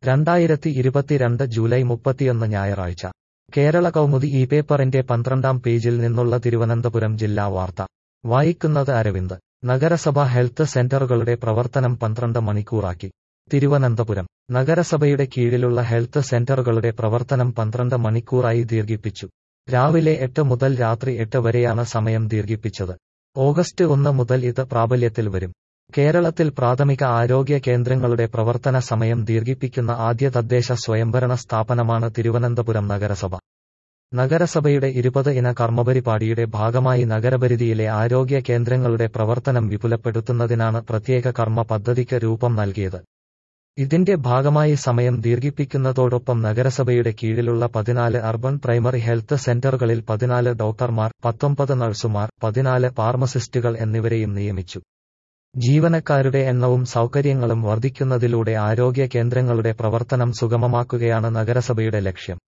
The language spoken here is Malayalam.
രണ്ടായിരത്തി ഇരുപത്തിരണ്ട് ജൂലൈ മുപ്പത്തിയൊന്ന് ഞായറാഴ്ച കേരള കൗമുദി ഈ പേപ്പറിന്റെ പന്ത്രണ്ടാം പേജിൽ നിന്നുള്ള തിരുവനന്തപുരം ജില്ലാ വാർത്ത വായിക്കുന്നത് അരവിന്ദ് നഗരസഭ ഹെൽത്ത് സെന്ററുകളുടെ പ്രവർത്തനം പന്ത്രണ്ട് മണിക്കൂറാക്കി തിരുവനന്തപുരം നഗരസഭയുടെ കീഴിലുള്ള ഹെൽത്ത് സെന്ററുകളുടെ പ്രവർത്തനം പന്ത്രണ്ട് മണിക്കൂറായി ദീർഘിപ്പിച്ചു രാവിലെ എട്ട് മുതൽ രാത്രി എട്ട് വരെയാണ് സമയം ദീർഘിപ്പിച്ചത് ഓഗസ്റ്റ് ഒന്ന് മുതൽ ഇത് പ്രാബല്യത്തിൽ വരും കേരളത്തിൽ പ്രാഥമിക ആരോഗ്യ കേന്ദ്രങ്ങളുടെ പ്രവർത്തന സമയം ദീർഘിപ്പിക്കുന്ന ആദ്യ തദ്ദേശ സ്വയംഭരണ സ്ഥാപനമാണ് തിരുവനന്തപുരം നഗരസഭ നഗരസഭയുടെ ഇരുപത് ഇന കർമ്മപരിപാടിയുടെ ഭാഗമായി നഗരപരിധിയിലെ ആരോഗ്യ കേന്ദ്രങ്ങളുടെ പ്രവർത്തനം വിപുലപ്പെടുത്തുന്നതിനാണ് പ്രത്യേക കർമ്മ പദ്ധതിക്ക് രൂപം നൽകിയത് ഇതിന്റെ ഭാഗമായി സമയം ദീർഘിപ്പിക്കുന്നതോടൊപ്പം നഗരസഭയുടെ കീഴിലുള്ള പതിനാല് അർബൻ പ്രൈമറി ഹെൽത്ത് സെന്ററുകളിൽ പതിനാല് ഡോക്ടർമാർ പത്തൊമ്പത് നഴ്സുമാർ പതിനാല് ഫാർമസിസ്റ്റുകൾ എന്നിവരെയും നിയമിച്ചു ജീവനക്കാരുടെ എണ്ണവും സൗകര്യങ്ങളും വർദ്ധിക്കുന്നതിലൂടെ ആരോഗ്യ കേന്ദ്രങ്ങളുടെ പ്രവർത്തനം സുഗമമാക്കുകയാണ് നഗരസഭയുടെ ലക്ഷ്യം